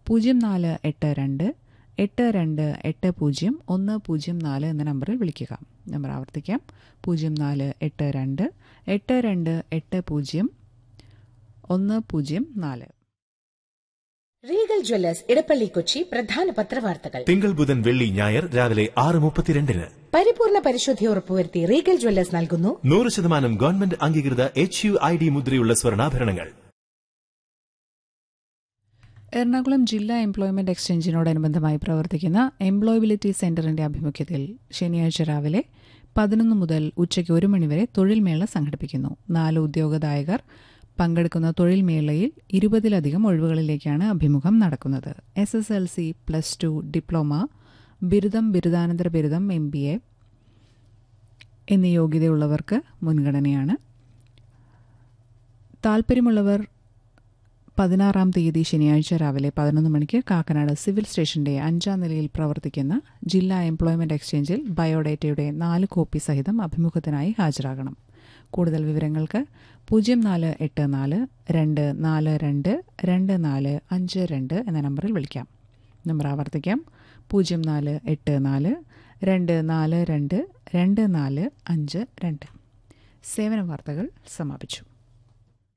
പൂജ്യം നാല് എട്ട് രണ്ട് എട്ട് രണ്ട് എട്ട് പൂജ്യം ഒന്ന് പൂജ്യം നാല് എന്ന നമ്പറിൽ വിളിക്കുക നമ്പർ ആവർത്തിക്കാം പൂജ്യം നാല് എട്ട് രണ്ട് എട്ട് രണ്ട് എട്ട് പൂജ്യം ഒന്ന് പൂജ്യം നാല് റീഗൽ ജ്വല്ലേഴ്സ് ഇടപ്പള്ളി കൊച്ചി പ്രധാന പത്രവാർത്തകൾ തിങ്കൾ ബുധൻ വെള്ളി ഞായർ രാവിലെ ആറ് മുപ്പത്തിരണ്ടിന് പരിപൂർണ പരിശുദ്ധി ഉറപ്പുവരുത്തി റീഗൽ ജ്വല്ലേഴ്സ് നൽകുന്നു നൂറ് ശതമാനം ഗവൺമെന്റ് അംഗീകൃത എച്ച് യു ഐ ഡി മുദ്രയുള്ള സ്വർണ്ണാഭരണങ്ങൾ എറണാകുളം ജില്ലാ എംപ്ലോയ്മെന്റ് എക്സ്ചേഞ്ചിനോടനുബന്ധമായി പ്രവർത്തിക്കുന്ന എംപ്ലോയബിലിറ്റി സെന്ററിന്റെ ആഭിമുഖ്യത്തിൽ ശനിയാഴ്ച രാവിലെ പതിനൊന്ന് മുതൽ ഉച്ചയ്ക്ക് ഒരു മണിവരെ തൊഴിൽ മേള സംഘടിപ്പിക്കുന്നു നാല് ഉദ്യോഗദായകർ പങ്കെടുക്കുന്ന തൊഴിൽ മേളയിൽ ഇരുപതിലധികം ഒഴിവുകളിലേക്കാണ് അഭിമുഖം നടക്കുന്നത് S S L C plus two diploma ബിരുദം ബിരുദാനന്തര ബിരുദം എം ബി എ എന്നീ യോഗ്യതയുള്ളവർക്ക് മുൻഗണനയാണ് താൽപ്പര്യമുള്ളവർ പതിനാറാം തീയതി ശനിയാഴ്ച രാവിലെ പതിനൊന്ന് മണിക്ക് കാക്കനാട് സിവിൽ സ്റ്റേഷന്റെ അഞ്ചാം നിലയിൽ പ്രവർത്തിക്കുന്ന ജില്ലാ എംപ്ലോയ്മെന്റ് എക്സ്ചേഞ്ചിൽ ബയോഡേറ്റയുടെ നാല് കോപ്പി സഹിതം അഭിമുഖത്തിനായി ഹാജരാകണം കൂടുതൽ വിവരങ്ങൾക്ക് പൂജ്യം നാല് എട്ട് നാല് രണ്ട് നാല് രണ്ട് രണ്ട് നാല് അഞ്ച് രണ്ട് എന്ന നമ്പറിൽ വിളിക്കാം നമ്പർ ആവർത്തിക്കാം പൂജ്യം നാല് എട്ട് നാല് രണ്ട് നാല് രണ്ട് രണ്ട് നാല് അഞ്ച് രണ്ട് സേവന വാർത്തകൾ സമാപിച്ചു